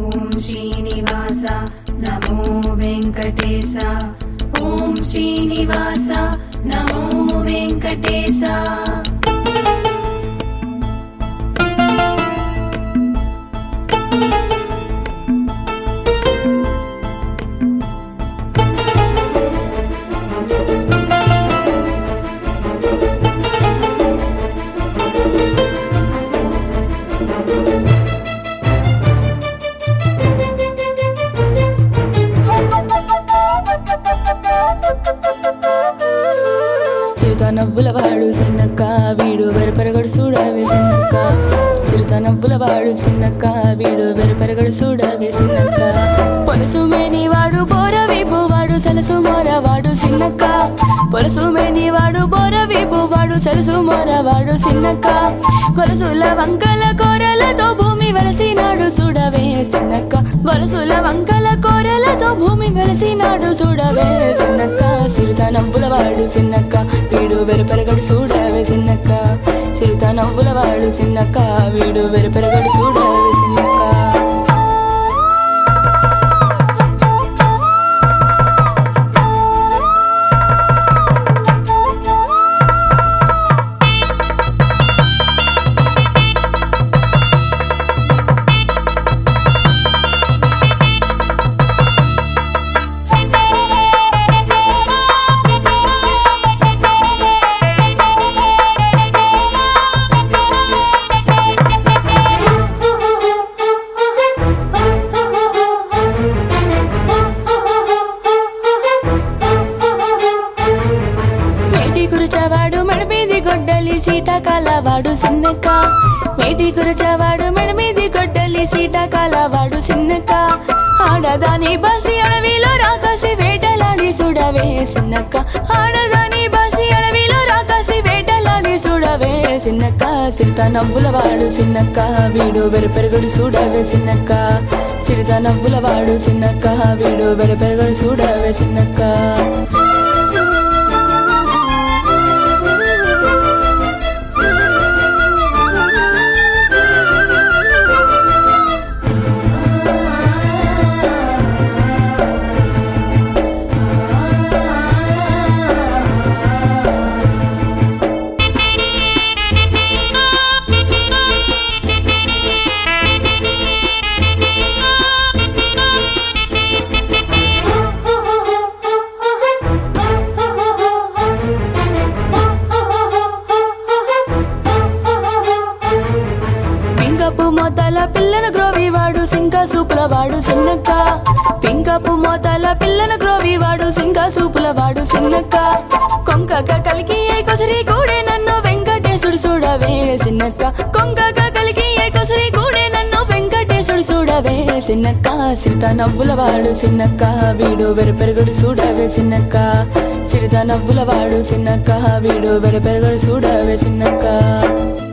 ఓం శ్రీనివాస నమో వెంకటేశ ఓం శ్రీనివాస నమో వెంకటేశ చిరుత నవ్వుల వాడు సిన్నక్క వీడు వెరపెరగడు చూడవే సిన్నక్క చిరుత నవ్వుల వాడు సిన్నక్క వీడు వెరపెరగడు చూడవే సిన్నక్క పొలసు మేని వాడు బోర వీపు వాడు సలసు మోర వాడు సిన్నక్క పొలసు మేని వాడు బోర వీపు వాడు సలసు మోర వాడు సిన్నక్క గొలసుల వంకల కోరలతో భూమి వెలసినాడు చూడవే సిన్నక్క గొలసుల వంకల కోరలతో భూమి వెలసినాడు చూడవే సిన్నక్క సిరుత నవ్వుల వాడు సిన్నక్క వీడు వెరపెరగడు చూడవే సిన్నక్క సిరుత నవ్వుల వాడు సిన్నక్క వీడు వెరపెరగడు చూడవే సిన్నక్క మేటి కురుచవాడు మెడమీది గొడ్డలి సీటాకాల వాడు సిన్నక్క మేటి కురుచవాడు మెడమీది గొడ్డలి సీటాకాల వాడు సిన్నక్క ఆడదాని బాసి అడవిలో రాకాసి వేటలాడి చూడవే సిన్నక్క ఆడదాని బాసి అడవిలో రాకాసి వేటలాడి చూడవే సిన్నక్క సిరిత నవ్వుల వాడు సిన్నక్క వీడు వెరపెరగడు చూడవే సిన్నక్క సిరిత నవ్వుల వాడు సిన్నక్క వీడు వెరపెరగడు చూడవే సిన్నక్క పింకపు మోతల పిల్లను గ్రోవి వాడు సింక సూపుల వాడు సిన్నక్క పింకపు మోతల పిల్లను గ్రోవి వాడు సింక సూపుల వాడు సిన్నక్క కొంకక కలికి ఏ కొసరి కూడే నన్ను వెంకటేశుడు చూడవే సిన్నక్క కొంకక కలికి ఏ కొసరి కూడే నన్ను వెంకటేశుడు చూడవే సిన్నక్క సిరిత నవ్వుల వాడు సిన్నక్క వీడు వెరపెరగడు చూడవే సిన్నక్క సిరిత నవ్వుల వాడు సిన్నక్క వీడు వెరపెరగడు చూడవే సిన్నక్క